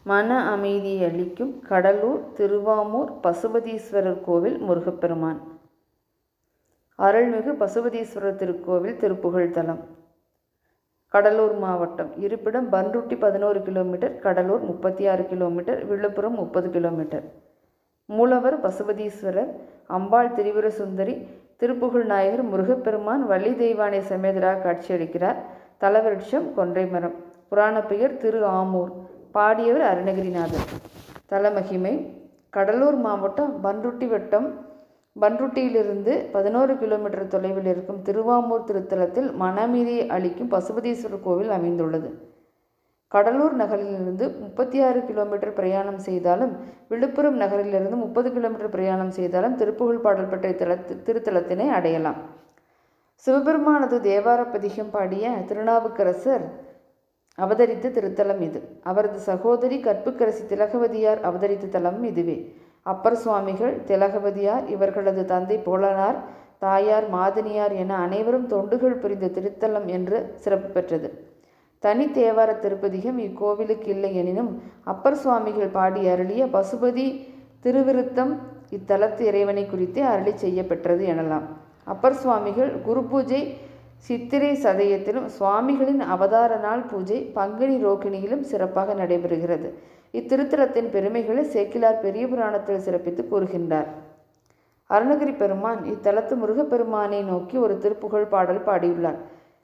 மன அமைதியை அளிக்கும் கடலூர் திருவாமூர் பசுபதீஸ்வரர் கோவில் முருகப்பெருமான் அருள்மிகு பசுபதீஸ்வரர் திருக்கோவில் திருப்புகழ் தலம் கடலூர் மாவட்டம் இருப்பிடம் பன்ருட்டி பதினோரு கிலோமீட்டர் கடலூர் முப்பத்தி ஆறு கிலோமீட்டர் விழுப்புரம் முப்பது கிலோமீட்டர் மூலவர் பசுபதீஸ்வரர் அம்பாள் திரிபுர சுந்தரி திருப்புகழ் நாயகர் முருகப்பெருமான் வள்ளி தெய்வானை சமேதராக காட்சியளிக்கிறார் தலவிருட்சம் கொன்றை மரம் புராண பெயர் திரு ஆமூர் பாடியவர் அருணகிரிநாதர் தலமகிமை கடலூர் மாவட்டம் பன்ருட்டி வட்டம் பன்ருட்டியிலிருந்து பதினோரு கிலோமீட்டர் தொலைவில் இருக்கும் திருவாமூர் திருத்தலத்தில் மனமீதியை அளிக்கும் பசுபதீஸ்வரர் கோவில் அமைந்துள்ளது கடலூர் நகரிலிருந்து முப்பத்தி ஆறு கிலோமீட்டர் பிரயாணம் செய்தாலும் விழுப்புரம் நகரிலிருந்து முப்பது கிலோமீட்டர் பிரயாணம் செய்தாலும் திருப்புகழ் பாடல் பெற்ற தலத்து திருத்தலத்தினை அடையலாம் சிவபெருமானது தேவாரப்பதிகம் பாடிய திருநாவுக்கரசர் அவதரித்த திருத்தலம் இது அவரது சகோதரி கற்புக்கரசி திலகவதியார் அவதரித்த தலம் இதுவே அப்பர் சுவாமிகள் திலகவதியார் இவர்களது தந்தை போலனார் தாயார் மாதினியார் என அனைவரும் தொண்டுகள் புரிந்த திருத்தலம் என்று சிறப்பு பெற்றது தனி தேவார திருப்பதிகம் இக்கோவிலுக்கு இல்லை எனினும் அப்பர் சுவாமிகள் பாடி அருளிய பசுபதி திருவிருத்தம் இத்தலத்து இறைவனை குறித்து அருளி செய்யப்பெற்றது எனலாம் அப்பர் சுவாமிகள் குரு பூஜை சித்திரை சதயத்திலும் சுவாமிகளின் அவதார நாள் பூஜை பங்குனி ரோகிணியிலும் சிறப்பாக நடைபெறுகிறது இத்திருத்தலத்தின் பெருமைகளை சேக்கிலார் பெரிய புராணத்தில் சிறப்பித்து கூறுகின்றார் அருணகிரி பெருமான் இத்தலத்து முருகப்பெருமானை நோக்கி ஒரு திருப்புகழ் பாடல் பாடியுள்ளார்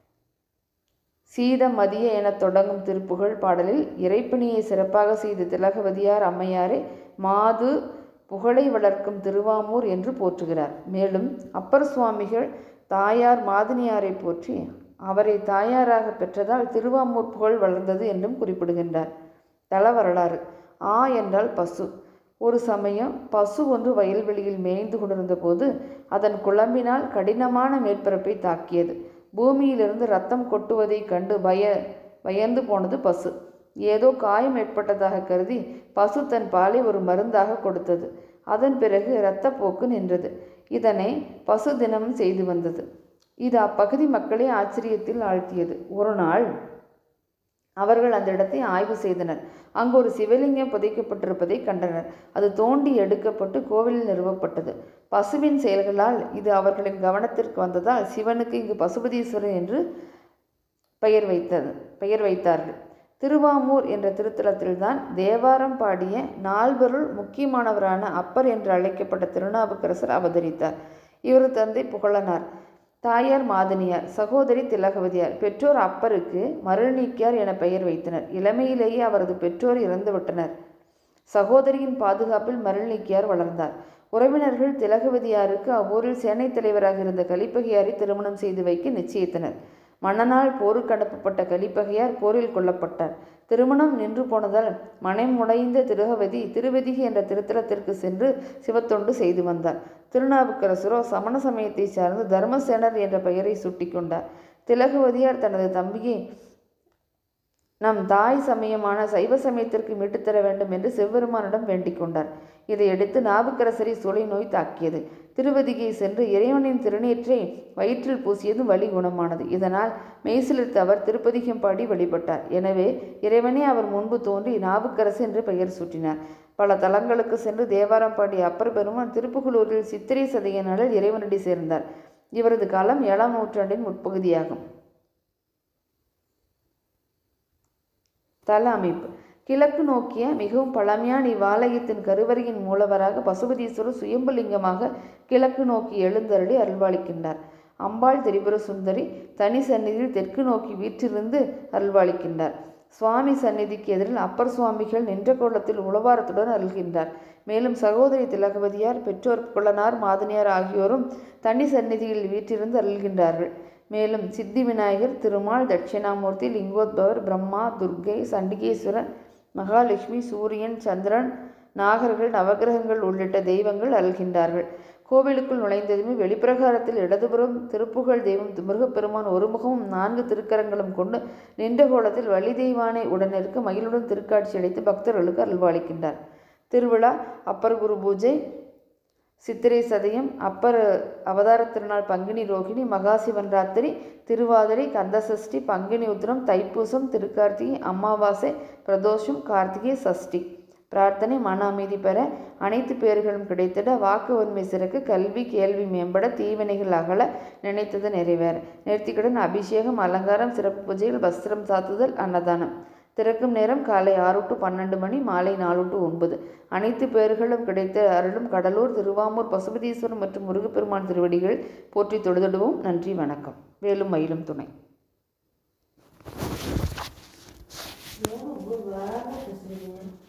சீத மதிய எனத் தொடங்கும் திருப்புகழ் பாடலில் இறைப்பணியை சிறப்பாக செய்த திலகவதியார் அம்மையாரை மாது புகழை வளர்க்கும் திருவாமூர் என்று போற்றுகிறார் மேலும் அப்பர் சுவாமிகள் தாயார் மாதினியாரை போற்றி அவரை தாயாராக பெற்றதால் திருவாமூர் புகழ் வளர்ந்தது என்றும் குறிப்பிடுகின்றார் தல வரலாறு ஆ என்றால் பசு ஒரு சமயம் பசு ஒன்று வயல்வெளியில் மேய்ந்து கொண்டிருந்த போது அதன் குழம்பினால் கடினமான மேற்பரப்பை தாக்கியது பூமியிலிருந்து ரத்தம் கொட்டுவதைக் கண்டு பய பயந்து போனது பசு ஏதோ காயம் ஏற்பட்டதாக கருதி பசு தன் பாலை ஒரு மருந்தாக கொடுத்தது அதன் பிறகு இரத்தப்போக்கு நின்றது இதனை பசு தினமும் செய்து வந்தது இது அப்பகுதி மக்களை ஆச்சரியத்தில் ஆழ்த்தியது ஒரு நாள் அவர்கள் அந்த இடத்தை ஆய்வு செய்தனர் அங்கு ஒரு சிவலிங்கம் புதைக்கப்பட்டிருப்பதை கண்டனர் அது தோண்டி எடுக்கப்பட்டு கோவிலில் நிறுவப்பட்டது பசுவின் செயல்களால் இது அவர்களின் கவனத்திற்கு வந்ததால் சிவனுக்கு இங்கு பசுபதீஸ்வரர் என்று பெயர் வைத்தது பெயர் வைத்தார்கள் திருவாமூர் என்ற திருத்தலத்தில்தான் தேவாரம் பாடிய நால்வருள் முக்கியமானவரான அப்பர் என்று அழைக்கப்பட்ட திருநாவுக்கரசர் அவதரித்தார் இவரது தந்தை புகழனார் தாயார் மாதினியார் சகோதரி திலகவதியார் பெற்றோர் அப்பருக்கு மருள்நீக்கியார் என பெயர் வைத்தனர் இளமையிலேயே அவரது பெற்றோர் இறந்துவிட்டனர் சகோதரியின் பாதுகாப்பில் மருள்நீக்கியார் வளர்ந்தார் உறவினர்கள் திலகவதியாருக்கு அவ்வூரில் சேனைத் தலைவராக இருந்த கலிப்பகையாரை திருமணம் செய்து வைக்க நிச்சயித்தனர் மன்னனால் போருக்கு அனுப்பப்பட்ட கலிப்பகையார் போரில் கொல்லப்பட்டார் திருமணம் நின்று போனதால் மனைமுடைந்த திருகவதி திருவதிகை என்ற திருத்தலத்திற்கு சென்று சிவத்தொண்டு செய்து வந்தார் திருநாவுக்கரசரோ சமண சமயத்தை சார்ந்து தர்மசேனர் என்ற பெயரை சூட்டிக்கொண்டார் திலகவதியார் தனது தம்பியை நம் தாய் சமயமான சைவ சமயத்திற்கு மீட்டுத்தர வேண்டும் என்று சிவபெருமானிடம் வேண்டிக் கொண்டார் இதையடுத்து நாவுக்கரசரை சூளை நோய் தாக்கியது திருவதிகை சென்று இறைவனின் திருநீற்றை வயிற்றில் பூசியதும் வலி குணமானது இதனால் மெய்சிலிர்த்து அவர் திருப்பதிகம் பாடி வழிபட்டார் எனவே இறைவனே அவர் முன்பு தோன்றி நாவுக்கரசு என்று பெயர் சூட்டினார் பல தலங்களுக்கு சென்று தேவாரம் பாடிய அப்பர் பெருமான் திருப்புகலூரில் சித்திரை சதைய நாளில் இறைவனடி சேர்ந்தார் இவரது காலம் ஏழாம் நூற்றாண்டின் முற்பகுதியாகும் தல அமைப்பு கிழக்கு நோக்கிய மிகவும் பழமையான இவ்வாலயத்தின் கருவறையின் மூலவராக பசுபதீஸ்வரர் சுயம்புலிங்கமாக கிழக்கு நோக்கி எழுந்தருளி அருள்வாளிக்கின்றார் அம்பாள் திரிபுர சுந்தரி தனி சந்நிதியில் தெற்கு நோக்கி வீற்றிருந்து அருள்வாளிக்கின்றார் சுவாமி சந்நிதிக்கு எதிரில் அப்பர் சுவாமிகள் நின்ற கோலத்தில் உளவாரத்துடன் அருள்கின்றார் மேலும் சகோதரி திலகவதியார் பெற்றோர் புலனார் மாதினியார் ஆகியோரும் தனி சந்நிதியில் வீற்றிருந்து அருள்கின்றார்கள் மேலும் சித்தி விநாயகர் திருமால் தட்சிணாமூர்த்தி லிங்கோத்பவர் பிரம்மா துர்க்கை சண்டிகேஸ்வரர் மகாலட்சுமி சூரியன் சந்திரன் நாகர்கள் நவகிரகங்கள் உள்ளிட்ட தெய்வங்கள் அருள்கின்றார்கள் கோவிலுக்குள் நுழைந்ததுமே வெளிப்பிரகாரத்தில் இடதுபுறம் திருப்புகழ் தெய்வம் முருகப்பெருமான் ஒருமுகமும் நான்கு திருக்கரங்களும் கொண்டு நின்ற கோலத்தில் வள்ளி தெய்வானை உடனிருக்க மயிலுடன் திருக்காட்சி அளித்து பக்தர்களுக்கு அருள்வாளிக்கின்றார் திருவிழா அப்பர் குரு பூஜை சித்திரை சதயம் அப்பர் அவதார திருநாள் பங்குனி ரோகிணி மகாசிவன் ராத்திரி திருவாதிரை கந்தசஷ்டி பங்குனி உத்திரம் தைப்பூசம் திருக்கார்த்திகை அமாவாசை பிரதோஷம் கார்த்திகை சஷ்டி பிரார்த்தனை மன அமைதி பெற அனைத்து பேர்களும் கிடைத்திட வாக்கு வன்மை சிறக்க கல்வி கேள்வி மேம்பட தீவினைகள் அகல நினைத்தது நிறைவேற நேர்த்திக்கடன் அபிஷேகம் அலங்காரம் சிறப்பு பூஜைகள் வஸ்திரம் சாத்துதல் அன்னதானம் திறக்கும் நேரம் காலை ஆறு டு பன்னெண்டு மணி மாலை நாலு டு ஒன்பது அனைத்து பேர்களும் கிடைத்த அருளும் கடலூர் திருவாமூர் பசுபதீஸ்வரர் மற்றும் முருகப்பெருமான் திருவடிகள் போற்றி தொழுதிடுவோம் நன்றி வணக்கம் வேலும் மயிலும் துணை ஏன் ஒரு வாரம் பேசுறீங்க